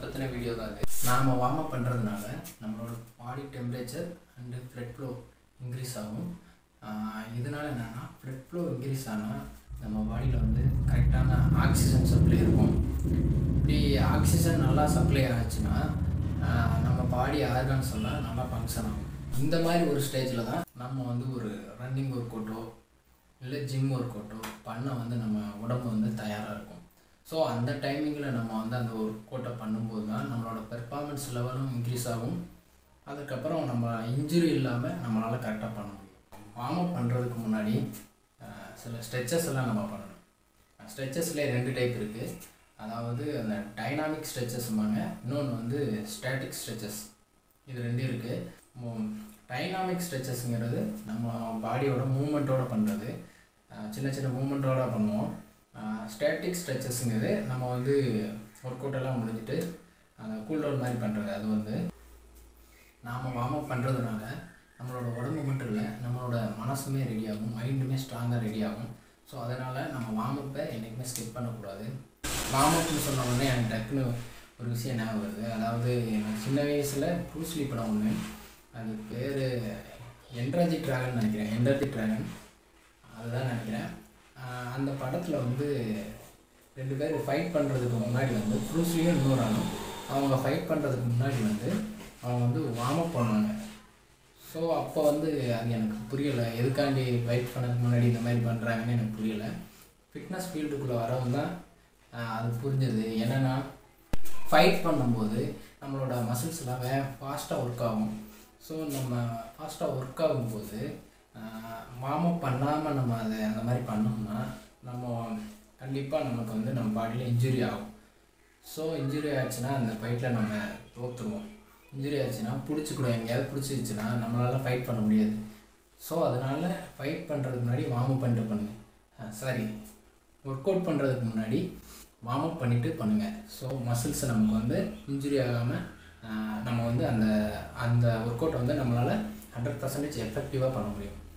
பற்றின வீடியோ தான் இது நாம் வார்ம் அப் பண்ணுறதுனால நம்மளோட body temperature and blood flow increase ஆகும் ஆஹ் இதனால என்னென்னா ப்ளட் ஃப்ளோ இன்க்ரீஸ் ஆனால் நம்ம பாடியில் வந்து கரெக்டான ஆக்சிஜன் சப்ளை இருக்கும் இப்படி ஆக்சிஜன் நல்லா சப்ளை ஆச்சுன்னா ஆஹ் நம்ம பாடி ஆர்கான்ஸ் எல்லாம் நல்லா ஃபங்க்ஷன் ஆகும் இந்த மாதிரி ஒரு ஸ்டேஜில் தான் நம்ம வந்து ஒரு ரன்னிங் ஒர்க் அவுட்டோ இல்லை ஜிம் ஒர்க் அவுட்டோ பண்ண வந்து நம்ம உடம்பு வந்து தயாராக இருக்கும் ஸோ அந்த டைமிங்கில் நம்ம வந்து அந்த ஒர்க் அவுட்டை பண்ணும்போது தான் நம்மளோட பெர்ஃபார்மன்ஸ் லெவலும் இன்க்ரீஸ் ஆகும் அதுக்கப்புறம் நம்ம இன்ஜுரி இல்லாமல் நம்மளால் கரெக்டாக பண்ண முடியும் வார்ம் அப் பண்ணுறதுக்கு முன்னாடி ஆஹ், சில ஸ்ட்ரெச்சஸ் எல்லாம் நம்ம பண்ணணும் ஸ்ட்ரெச்சஸ்லேயே ரெண்டு டைப் இருக்குது அதாவது அந்த டைனாமிக் ஸ்ட்ரெச்சஸ்ம்பாங்க இன்னொன்று வந்து ஸ்டாட்டிக் ஸ்ட்ரெச்சஸ் இது ரெண்டு இருக்குது டைனாமிக் ஸ்ட்ரெச்சஸ்ங்கிறது நம்ம பாடியோட மூமெண்ட்டோட பண்ணுறது சின்ன சின்ன மூமெண்ட்டோட பண்ணுவோம் ஸ்டாட்டிக் ஸ்ட்ரெச்சஸ்ங்கிறது நம்ம வந்து ஒர்க் அவுட் எல்லாம் முடிஞ்சிட்டு அந்த கூல் டவுன் மாதிரி பண்ணுறது அது வந்து நாம் வார்ம் அப் பண்ணுறதுனால நம்மளோட உடம்பு மட்டும் இல்லை நம்மளோட மனசுமே ரெடி ஆகும் மைண்டுமே ஸ்ட்ராங்காக ரெடி ஆகும் ஸோ அதனால் நம்ம வார்ம் அப்பை என்றைக்குமே ஸ்கிப் பண்ணக்கூடாது வார்ம் அப்னு சொன்ன உடனே எனக்கு டக்குன்னு ஒரு விஷயம் ஞாபகம் வருது அதாவது எனக்கு சின்ன வயசில் ப்ரூஸ்லி படம் ஒன்று அது பேர் என்ட்ராஜி ட்ராகன் நினைக்கிறேன் என்ட்ராஜி ட்ராகன் அதுதான் நினைக்கிறேன் ஆஹ் அந்த படத்தில் வந்து ரெண்டு பேர் ஃபைட் பண்ணுறதுக்கு முன்னாடி வந்து ப்ரூஸ்லியும் இன்னொரு ஆளும் அவங்க ஃபைட் பண்ணுறதுக்கு முன்னாடி வந்து அவங்க வந்து வார்ம் அப் பண்ணுவாங்க ஸோ அப்போ வந்து அது எனக்கு புரியலை எதுக்காண்டி ஃபைட் பண்ணதுக்கு முன்னாடி இந்த மாதிரி பண்ணுறாங்கன்னு எனக்கு புரியலை ஃபிட்னஸ் ஃபீல்டுக்குள்ளே வரவங்க தான் ஆஹ் அது புரிஞ்சது என்னென்னா ஃபைட் பண்ணும்போது நம்மளோட மசில்ஸ்லாம் வே ஃபாஸ்ட்டாக ஒர்க் ஆகும் ஸோ நம்ம ஃபாஸ்ட்டாக ஒர்க் ஆகும்போது வார்ம் அப் பண்ணாமல் நம்ம அதை அந்த மாதிரி பண்ணோம்னா நம்ம கண்டிப்பாக நமக்கு வந்து நம்ம பாடியில் இன்ஜுரி ஆகும் ஸோ இன்ஜுரி ஆச்சுன்னா அந்த ஃபைட்டில் நம்ம தோற்றுருவோம் இன்ஜுரி ஆச்சுன்னா பிடிச்சிக்கூடும் எங்கேயாவது பிடிச்சிருச்சுன்னா நம்மளால் ஃபைட் பண்ண முடியாது ஸோ அதனால் ஃபைட் பண்ணுறதுக்கு முன்னாடி வார்ம் அப் பண்ணிட்டு பண்ணுங்க சாரி ஒர்க் அவுட் பண்ணுறதுக்கு முன்னாடி வார்ம் அப் பண்ணிவிட்டு பண்ணுங்கள் ஸோ மசில்ஸை நமக்கு வந்து இன்ஜுரி ஆகாமல் நம்ம வந்து அந்த அந்த ஒர்க் அவுட்டை வந்து நம்மளால் ஹண்ட்ரட் பர்சன்டேஜ் எஃபெக்டிவாக பண்ண முடியும்